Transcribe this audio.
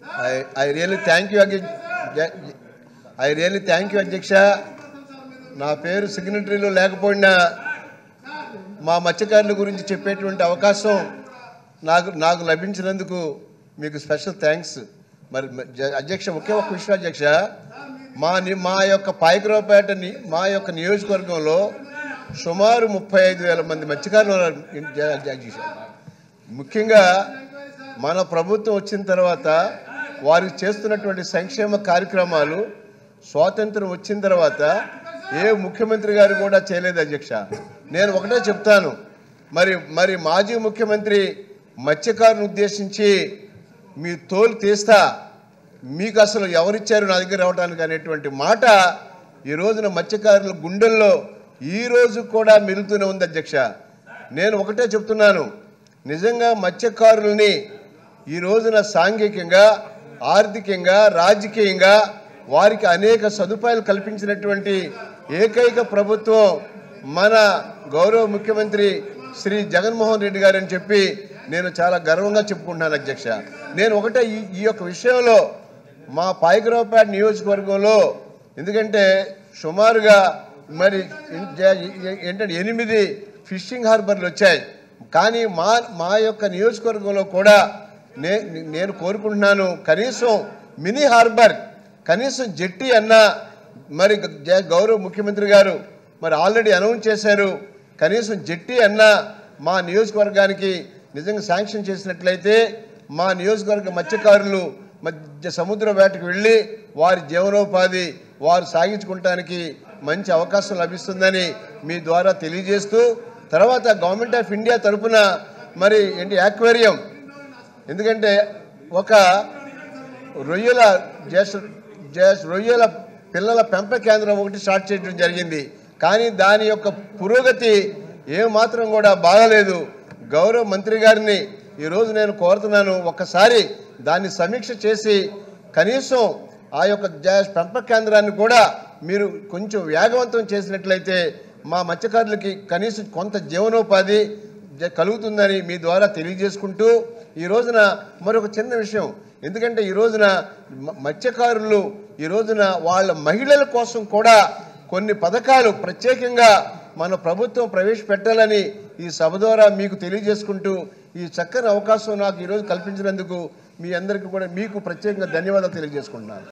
I I really thank you I really thank you అధ్యక్ష నా పేరు సిగ్నటరీలో లేకపోయినా మా మత్స్యకారుల గురించి చెప్పేటువంటి అవకాశం నాకు నాకు లభించినందుకు మీకు స్పెషల్ థ్యాంక్స్ మరి మ- జ- అధ్యక్ష ఒకే ఒక విషయం అధ్యక్ష మా ని- మా యొక్క పాయకరావుపేట ని- మా యొక్క నియోజకవర్గంలో సుమారు ముప్పై ఐదు వేల మంది మత్స్యకారులు ఉన్నారు ఇన్- జ- జ- అధ్యక్ష ముఖ్యంగా మన ప్రభుత్వం వచ్చిన తర్వాత వారికి చేస్తున్నటువంటి సంక్షేమ కార్యక్రమాలు స్వాతంత్రం వచ్చిన తర్వాత ఏ ముఖ్యమంత్రి గారు కూడా చేయలేదు అధ్యక్ష నేను ఒకటే చెప్తాను మరి మరి మాజీ ముఖ్యమంత్రి మత్స్యకారుని ఉద్దేశించి మీ తోలు తీస్తా మీకు అసలు ఎవరిచ్చారు నా దగ్గర రావడానికి అనేటువంటి మాట ఈ రోజున మత్స్యకారుల గుండెల్లో ఈ రోజు కూడా మెలుతూనే ఉంది అధ్యక్ష నేను ఒకటే చెప్తున్నాను నిజంగా మత్స్యకారుల్ని ఈ రోజున సాంఘికంగా ఆర్థికంగా రాజకీయంగా వారికి అనేక సదుపాయాలు కల్పించినటువంటి ఏకైక ప్రభుత్వం మన గౌరవ ముఖ్యమంత్రి శ్రీ జగన్మోహన్ రెడ్డి గారు అని చెప్పి నేను చాలా గర్వంగా చెప్పుకుంటున్నాను అధ్యక్ష నేను ఒకటే ఈ ఈ యొక్క విషయంలో మా పాయకరావుపేట నియోజకవర్గంలో ఎందుకంటే సుమారుగా మరి ఇన్- జ- ఏ- ఏంటంటే ఎనిమిది ఫిషింగ్ హార్బర్లు వచ్చాయి కానీ మా మా యొక్క నియోజకవర్గంలో కూడా నే నేను కోరుకుంటున్నాను కనీసం మినీ హార్బర్ కనీసం జట్టి అన్న మరి జ- గౌరవ ముఖ్యమంత్రి గారు మరి ఆల్రెడీ అనౌన్స్ చేశారు కనీసం జట్టి అన్న మా నియోజకవర్గానికి నిజంగా శాంక్షన్ చేసినట్లయితే మా నియోజకవర్గ మత్స్యకారులు మధ్య సముద్ర వేటకు వెళ్ళి వారి జీవనోపాధి వారు సాగించుకోవటానికి మంచి అవకాశం లభిస్తుందని మీ ద్వారా తెలియజేస్తూ తర్వాత గవర్నమెంట్ ఆఫ్ ఇండియా తరపున మరి ఏంటి యాక్వేరియం ఎందుకంటే ఒక రొయ్యల జస్ట్ జస్ట్ రొయ్యల పిల్లల పెంప కేంద్రం ఒకటి స్టార్ట్ చేయడం జరిగింది కానీ దాని యొక్క పురోగతి ఏమాత్రం కూడా బాగలేదు గౌరవ మంత్రి గారిని ఈరోజు నేను కోరుతున్నాను ఒక్కసారి దాన్ని సమీక్ష చేసి కనీసం ఆ యొక్క జ- పెంపక కేంద్రాన్ని కూడా మీరు కొంచెం వేగవంతం చేసినట్లయితే మా మత్స్యకారులకి కనీసం కొంత జీవనోపాధి జ- కలుగుతుందని మీ ద్వారా తెలియజేసుకుంటూ ఈ రోజున మరొక చిన్న విషయం ఎందుకంటే ఈ రోజున మ- మత్స్యకారులు ఈ రోజున వాళ్ళ మహిళల కోసం కూడా కొన్ని పథకాలు ప్రత్యేకంగా మన ప్రభుత్వం ప్రవేశపెట్టాలని ఈ సభ ద్వారా మీకు తెలియజేసుకుంటూ ఈ చక్కని అవకాశం నాకు ఈరోజు కల్పించినందుకు మీ అందరికీ కూడా మీకు ప్రత్యేకంగా ధన్యవాదాలు తెలియజేసుకుంటున్నాను